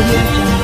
audio jungle.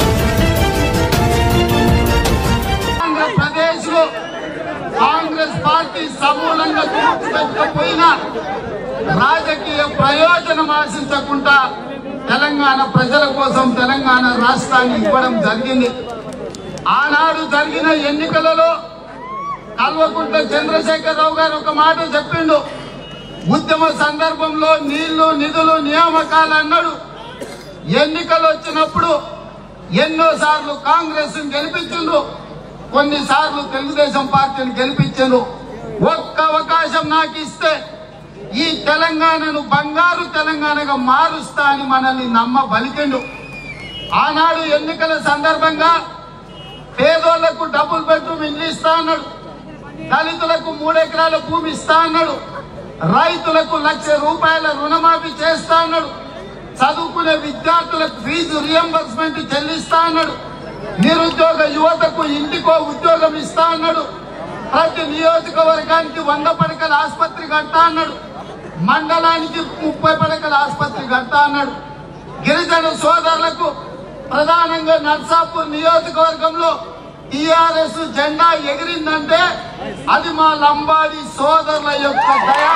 Andhra Pradesh లో Congress party సమూలంగా పెట్టకపోయినా రాజకీయ ప్రయోజనం ఆశించకుండా తెలంగాణ ప్రజల కోసం తెలంగాణ రాష్ట్రాన్ని ఇవ్వడం జరిగింది ఆనాడు జరిగిన ఎన్నికలలో కల్వకుంట్ల చంద్రశేఖరరావు గారు ఒక మాట చెప్పిండు ఉద్యమ సందర్భంలో నీళ్లు నిధులు నియామకాలు అన్నాడు ఎన్నికలు వచ్చినప్పుడు ఎన్నో సార్లు కాంగ్రెస్ గెలిపించిండు కొన్నిసార్లు తెలుగుదేశం పార్టీని గెలిపించిండు ఒక్క అవకాశం నాకు ఇస్తే ఈ తెలంగాణను బంగారు తెలంగాణగా మారుస్తా అని మనల్ని నమ్మ బలికిండు ఆనాడు ఎన్నికల సందర్భంగా పేదోళ్లకు డబుల్ బెడ్రూమ్ ఇల్లు ఇస్తా అన్నాడు దళితులకు మూడెకరాల భూమి ఇస్తా అన్నాడు రైతులకు లక్ష రూపాయల రుణమాఫీ చేస్తా అన్నాడు చదువుకునే విద్యార్థులకు ఫీజు రియంబర్స్మెంట్ చెల్లిస్తా అన్నాడు నిరుద్యోగ యువతకు ఇంటికో ఉద్యోగం ఇస్తా అన్నాడు ప్రతి నియోజకవర్గానికి వంద పడకల ఆసుపత్రి కడతా అన్నాడు మండలానికి ముప్పై పడకల ఆసుపత్రి కడతా అన్నాడు గిరిజన సోదరులకు ప్రధానంగా నర్సాపూర్ నియోజకవర్గంలో టిఆర్ఎస్ జెండా ఎగిరిందంటే అది మా లంబాడి సోదరుల యొక్క దయా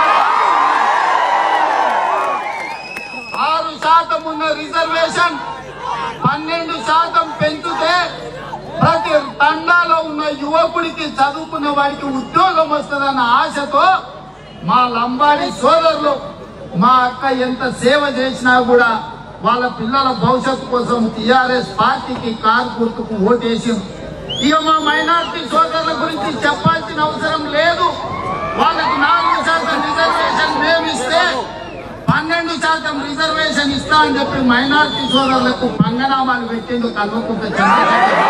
ఆరు శాతం ఉన్న రిజర్వేషన్ పన్నెండు శాతం పెంచితే ప్రతి తండాలో ఉన్న యువకుడికి చదువుకున్న వాడికి ఉద్యోగం వస్తుందన్న ఆశతో మా లంబాడి సోదరులు మా అక్క ఎంత సేవ చేసినా కూడా వాళ్ళ పిల్లల భవిష్యత్తు కోసం టిఆర్ఎస్ పార్టీకి కారు గుర్తుకు ఓటేసింది ఇక మా మైనార్టీ సోదరుల గురించి చెప్పాల్సిన అవసరం లేదు వాళ్ళకు నాలుగు శాతం రిజర్వేషన్ మేము ఇస్తే పన్నెండు శాతం రిజర్వేషన్ ఇస్తా అని చెప్పి మైనార్టీ సోదరులకు పంగనామాలు పెట్టిండు కల్వకుంట చంద్రశేఖర్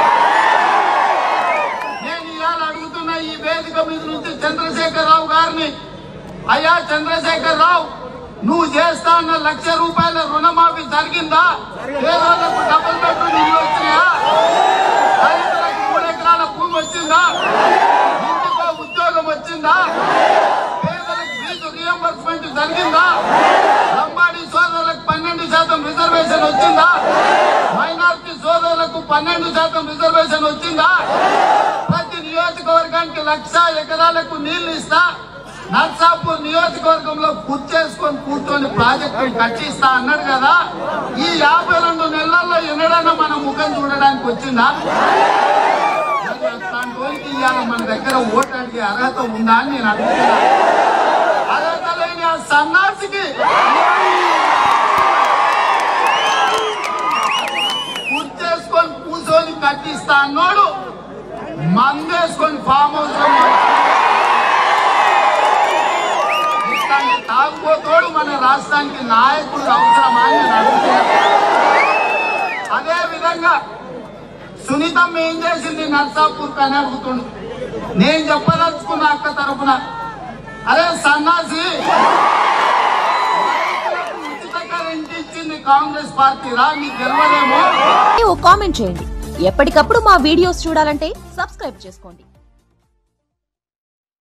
నేను ఇవాళ అడుగుతున్న ఈ వేదిక మీద నుంచి చంద్రశేఖర్ రావు గారిని అయ్యా చంద్రశేఖర్ రావు నువ్వు చేస్తా అన్న లక్ష రూపాయల రుణమాఫీ జరిగిందా పేదోళ్లకు డబుల్ బెడ్రూమ్ ఇల్లు వచ్చినాయా రైతులకు మూడు ఎకరాల భూమి వచ్చిందా ఇంటికో ఉద్యోగం వచ్చిందా పేదలకు ఫీజు రియంబర్స్మెంట్ జరిగిందా లంబాడి సోదరులకు పన్నెండు శాతం రిజర్వేషన్ వచ్చిందా మైనార్టీ సోదరులకు పన్నెండు శాతం రిజర్వేషన్ వచ్చిందా ప్రతి నియోజకవర్గానికి లక్ష ఎకరాలకు నీళ్లు ఇస్తా నర్సాపూర్ నియోజకవర్గంలో కూర్చేసుకొని కూర్చొని ప్రాజెక్టు కట్టిస్తా అన్నాడు కదా ఈ యాభై రెండు నెలల్లో ఎన్నడన్నా మన ముఖం చూడడానికి వచ్చిందా మరి అట్లాంటి వాళ్ళకి ఇవాళ మన దగ్గర ఓటు అడిగే అర్హత ఉందా అని నేను అడుగుతున్నా అర్హత లేని ఆ సన్నాసికి కూర్చేసుకొని కూర్చొని కట్టిస్తా అన్నోడు మందేసుకొని ఫామ్ హౌస్ లో ఇట్లాంటి తాగుబోతోడు మన రాష్ట్రానికి నాయకుడు అవసరమా అని నేను అడుగుతున్నా అదే విధంగా సునీతమ్మ ఏం చేసింది నర్సాపూర్ అని అడుగుతుండు నేను చెప్పదలుచుకున్న అక్క తరపున అరే సన్నాసి రైతులకు ఉచిత కరెంట్ ఇచ్చింది కాంగ్రెస్ పార్టీ రా నీకు తెలియదేమో ఓ కామెంట్ చేయండి ఎప్పటికప్పుడు మా వీడియోస్ చూడాలంటే సబ్స్క్రైబ్ చేసుకోండి